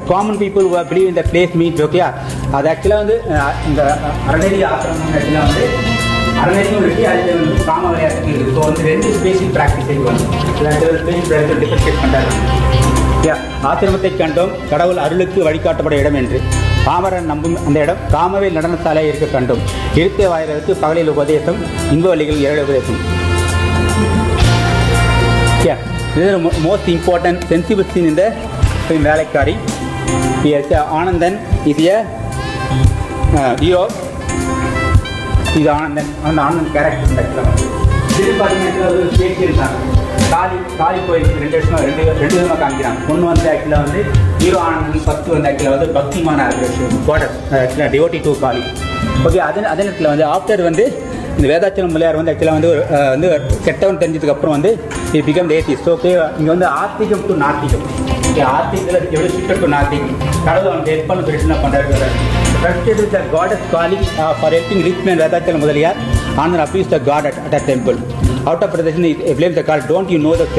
Common people believe இந்த place means okay அது ஆக்சுவலாக வந்து அஹ், இந்த அறநெறி ஆசிரமம் ஆக்சுவலாக வந்து அறநெறியும் இருக்கு அதில் வந்து காம விளையாட்டு இருக்குது ஸோ வந்து ரெண்டு ஸ்பேஷியல் ப்ராக்டிஸ் வந்து ஸ்பேஷியல் ப்ராக்டிஸ் டிஃபரன்ஷியேட் பண்ணுறாரு Yeah. ஆசிரமத்தை கண்டோம் கடவுள் அருளுக்கு வழிகாட்டப்பட இடம் என்று பாமரன் நம்பும் அந்த இடம் காமவேல் நடனசாலை இருக்க கண்டோம் இருத்த வாயிற்கு பகலில் உபதேசம் இன்ப வழிகள் ஏழு உபதேசம் Yeah. This is the mo- most important sensible scene in the film வேலைக்காரி Yes, uh, Anandan is a uh, hero இது ஆனந்தன் அந்த ஆனந்தன் கேரக்டர் இந்த இடத்துல வந்து இது பார்த்தீங்கன்னா ஒரு ஸ்பேஷியல் தான் காளி காளி கோயில் ரெண்டு வருஷமா ரெண்டு ரெண்டு விதமாக காமிக்கிறாங்க ஒன்று வந்து ஆக்சுவலாக வந்து ஹீரோ ஆனந்தன் ஃபஸ்ட்டு வந்து ஆக்சுவலாக வந்து பக்திமான கோடஸ் ஆக்சுவலாக டிவோட்டி டூ காளி ஓகே அதே அதே நேரத்தில் வந்து ஆஃப்டர் வந்து இந்த வேதாச்சலம் பிள்ளையார் வந்து ஆக்சுவலாக வந்து ஒரு, அஹ், வந்து கெட்டவன் தெரிஞ்சதுக்கு அப்புறம் வந்து இது பிகம் ஏத்திஸ்ட் ஓகே இங்கே வந்து ஆஸ்திகம் டு நாத்திகம் ஓகே ஆஸ்திகத்தில் எவ்வளோ ஷிஃப்ட் டு நாத்திகம் கடவுள் அவனுக்கு ஹெல்ப் பண்ண சொல்லிட்டு என்ன பண்ணுறாரு trusted with the goddess calling uh, for helping rich man Vedachala Mudaliyar and appeased the god at, at a temple. Out of protestation, he blames the god, don't you know the